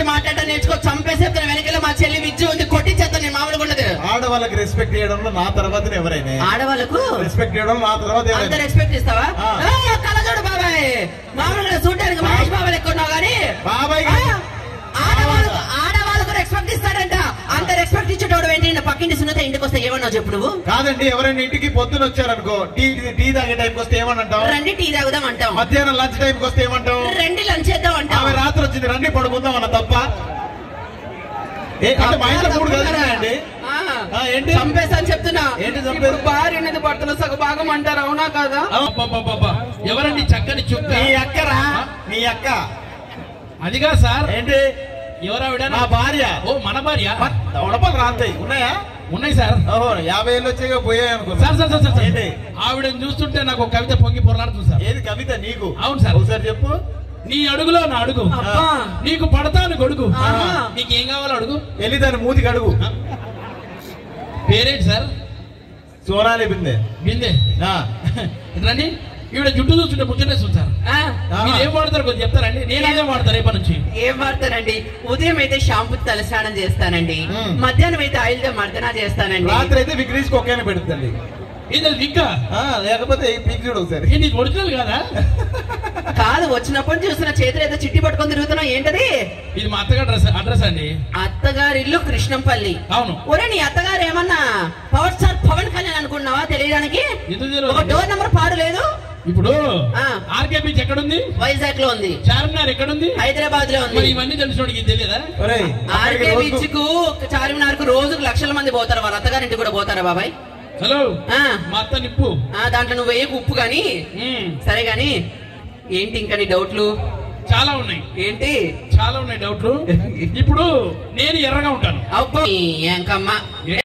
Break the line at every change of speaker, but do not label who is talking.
మాట్లాడటం నేర్చుకో చంపేసే వెనకాల మా చెల్లి విజ్జు ఉంది కొట్టించేస్తాను నేను మామూలుగా ఉండదు
ఆడవాళ్ళకి రెస్పెక్ట్ చేయడంలో నా తర్వాత ఎవరైనా
ఆడవాళ్ళకు
రెస్పెక్ట్ చేయడం నా తర్వాత
అంత
ఎవరైనా
రెస్పెక్ట్ ఇస్తావా
ఆ.
ఆ, కళ్ళజోడు బాబాయ్ మామూలుగా చూడడానికి మహేష్ బాబాయ్ ఎక్కువ ఉన్నావు కానీ
బాబాయ్
ఆ, ఆడవాళ్ళకు ఆడవాళ్ళకు రెస్పెక్ట్ ఇస్తాడంట అంత రెస్పెక్ట్ ఇచ్చేటోడు ఏంటి నా పక్కింటి సున్నత ఇంటికి వస్తే ఏమన్నావు చెప్పు నువ్వు
కాదండి ఎవరైనా ఇంటికి పొద్దున వచ్చారనుకో టీ టీ తాగే టైంకి వస్తే ఏమనంటావు
రండి టీ తాగుదాం అంటాం
మధ్యాహ్నం లంచ్ టైంకి వస్తే ఏమంటావు
రండి లంచ్ చేద్దాం అంటాం
ఆమె రాత్రి వచ్చింది రండి పడుకుందాం అన్న తప్ప ఏ, అంటే మా ఇంట్లో మూడు కలిసినాయండి
ఆ,
ఆ, ఏంటి?
చంపేస్తాను చెప్తున్నా
ఏంటి చంపేది?
ఇప్పుడు భార్య అనేది భర్తలో సగ భాగం అంటారు అవునా కాదా
అబ్బబ్బబ్బబ్బ. ఎవరండి చక్కని చుక్క
నీ అక్కరా నీ అక్క
అదిగా సార్
ఏంటి
ఎవరావిడ
నా భార్య
ఓ మన భార్య
ఉడపలు రాంతాయి ఉన్నాయా
ఉన్నాయి సార్
ఓహో యాభై ఏళ్ళు వచ్చాక పోయాయి అనుకున్నా
sir sir sir sir, sir
ఏంటి
ఆవిడని చూస్తుంటే నాకు ఒక కవిత పొంగి పొరలాడుతుంది సార్
ఏది కవిత నీకు
అవును సార్.
ఒకసారి చెప్పు
నీ అడుగులో నా అడుగు
అబ్బా.
నీకు పడతాను గొడుగు
ఆహా.
నీకేం కావాలో అడుగు
వెళ్ళి దాని మూతికి అడుగు
పేరేంటి సార్
సోనాలి బిందె
బిందె
ఆ.
రండి ఈవిడ జుట్టు చూస్తుంటే ముచ్చటేస్తుంది సార్
ఆ,
మీరు ఏం వాడతారు కొంచెం చెప్తారండి నేను అదే వాడతాను రేపటి నుంచి
ఏం వాడతానండి ఉదయం అయితే షాంపూ తలస్నానం చేస్తానండి
మ్మ్.
మధ్యాహ్నం అయితే ఆయిల్ తో మర్దనా చేస్తానండి
రాత్రి అయితే విగ్రీస్ కుక్కని పెడుతుంది
ఇది ఇంకా
ఆ, లేకపోతే ఈ పీక్ చూడు ఒకసారి
ఇది నీకు ఒరిజినల్ కాదా
కాదు వచ్చినప్పుడు చూస్తున్న చేతులు ఏదో చిట్టి పట్టుకొని తిరుగుతున్నావు ఏంటది
ఇది మా అత్తగారి డ్రెస్ అడ్రస్ అండి
అత్తగారి ఇల్లు కృష్ణంపల్లి
అవును
ఒరే నీ అత్తగారు ఏమన్నా పవర్ స్టార్ పవన్ కళ్యాణ్ అనుకున్నావా తెలియడానికి
ఎందుకు
ఒక
తెలియదు
డోర్ నెంబర్ పాడు లేదు
ఇప్పుడు
ఆ.
ఆర్కే బీచ్ ఎక్కడుంది
వైజాగ్ లో ఉంది
చార్మినార్ ఎక్కడుంది
హైదరాబాద్ లో
మరి
ఉంది
ఇవన్నీ తెలిసినోడికి ఇది తెలియదా
ఒరేయ్, అక్కడికి
ఆర్కే
రోజుకు-
బీచ్ కు చార్మినార్ కు రోజుకు లక్షల మంది పోతారు వాళ్ళ అత్తగారింటికి కూడా పోతారా బాబాయ్
హలో
ఆ,
మా అత్త నిప్పు
ఆ, దాంట్లో నువ్వు వేయకు ఉప్పు గాని
మ్మ్.
సరే గాని ఏంటి ఇంకా నీ డౌట్లు
చాలా ఉన్నాయి
ఏంటి
చాలా ఉన్నాయి డౌట్లు ఇప్పుడు నేను ఎర్రగా ఉంటాను
అబ్బో ఈ ఏంకమ్మ